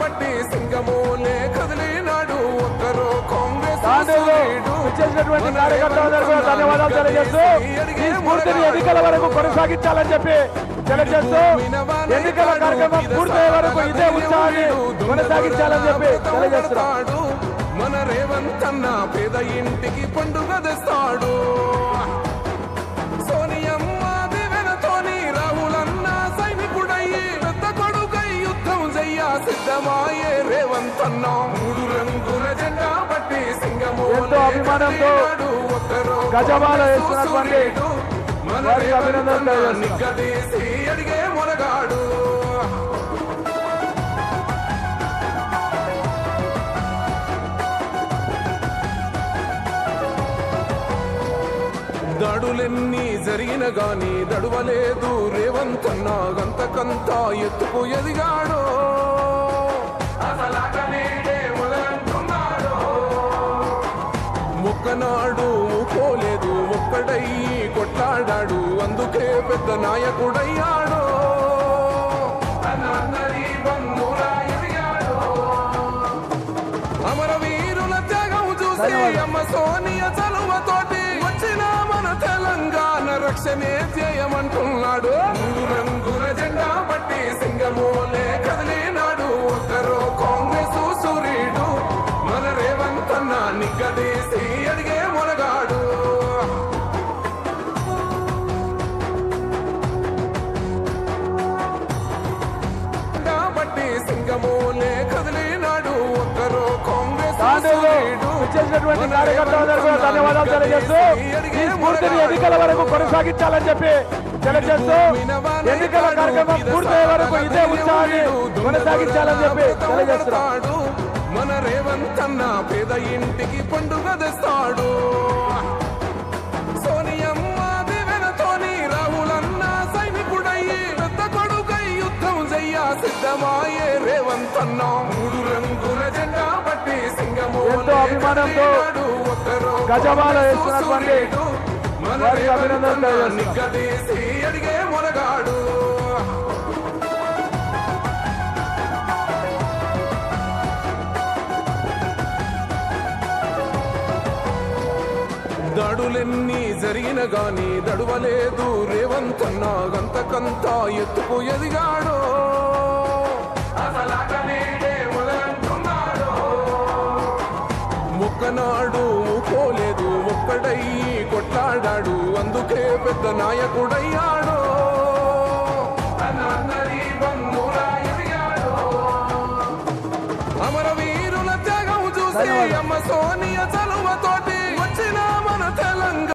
బట్టి సింగమోలే కదిలినాడు ఒక్కరో కాంగ్రెస్ తాండూరులో సూర్యుడు. ఇచ్చేసినటువంటి కార్యకర్తలందరూ కూడా ధన్యవాదాలు తెలియజేస్తూ ఈ స్ఫూర్తిని ఎన్నికల వరకు కొనసాగించాలని చెప్పి తెలియజేస్తూ ఎన్నికల కార్యక్రమం పూర్తయ్యే వరకు ఇదే ఉత్సాహాన్ని కొనసాగించాలని చెప్పి తెలియజేస్తున్నాం నిలబడతాడు. మన రేవంత్ అన్న పేద ఇంటికి పండుగ తెస్తాడు సోనియమ్మ దివెనతోని రాహులన్న సైనికుడయ్యి పెద్ద కొడుకై యుద్ధం చెయ్య సిద్ధమాయే రేవంత్ అన్న మూడు రంగుల జెండా పట్టి సింగమో ఎంతో అభిమానంతో గజమాల వేస్తున్నటువంటి వారికి అభినందనలు తెలియజేస్తున్నాం. నిగ్గదీసి అడిగే మొనగాడు దడులెన్ని జరిగిన గాని దడువలేదు రేవంత్ అన్న గంతకంత ఎత్తుకు ఎదిగాడు అసలాగనేడే మొదలంటున్నాడు. మొక్కనాడు పోలేదు ఒక్కడయ్యి కొట్లాడాడు అందుకే పెద్ద నాయకుడయ్యాడు అన్నందరి బంధువులా ఎదిగాడు. అమరవీరుల త్యాగం చూసి అమ్మ సోనియ చలువతోటి వచ్చిన మన తెలంగాణ రక్షణే చేయమంటున్నాడు మూడు రంగుల జెండా పట్టి సింగమోలే కదిలినాడు ఒక్కరో కాంగ్రెస్ సూర్యుడు మన రేవంత్ అన్న నిగ్గదీసి అడిగే మొనగాడు బట్టి సింగమోలే కదిలినాడు ఒక్కరో కాంగ్రెస్ తాండూరులో సూర్యుడు. ఇచ్చేసినటువంటి కార్యకర్తలందరూ కూడా ధన్యవాదాలు తెలియజేస్తూ ఈ స్ఫూర్తిని ఎన్నికల వరకు కొనసాగించాలని చెప్పి తెలియజేస్తూ ఎన్నికల కార్యక్రమం పూర్తయ్యే వరకు ఇదే ఉత్సాహాన్ని కొనసాగించాలని చెప్పి తెలియజేస్తున్నాం నిలబడతాడు. మన రేవంత్ అన్న పేద ఇంటికి పండుగ తెస్తాడు సోనియమ్మ దివెనతోని రాహులన్న సైనికుడయ్యి పెద్ద కొడుకై యుద్ధం చెయ్య సిద్ధమాయే రేవంత్ అన్న మూడు రంగుల జెండా పట్టి సింగమో ఎంతో అభిమానంతో గజమాల వేస్తున్నటువంటి వారికి అభినందనలు తెలియజేస్తున్నాం. నిగ్గదీసి అడిగే మొనగాడు దడులెన్ని జరిగిన గాని దడువలేదు రేవంత్ అన్న గంతకంత ఎత్తుకు ఎదిగాడు అసలాగనేడే మొదలంటున్నాడు. మొక్కనాడు పోలేదు ఒక్కడయ్యి కొట్లాడాడు అందుకే పెద్ద నాయకుడయ్యాడు అన్నందరి బంధువులా ఎదిగాడు. అమరవీరుల త్యాగం చూసి ధన్యవాదాలు. అమ్మ సోనియ చలువతోటి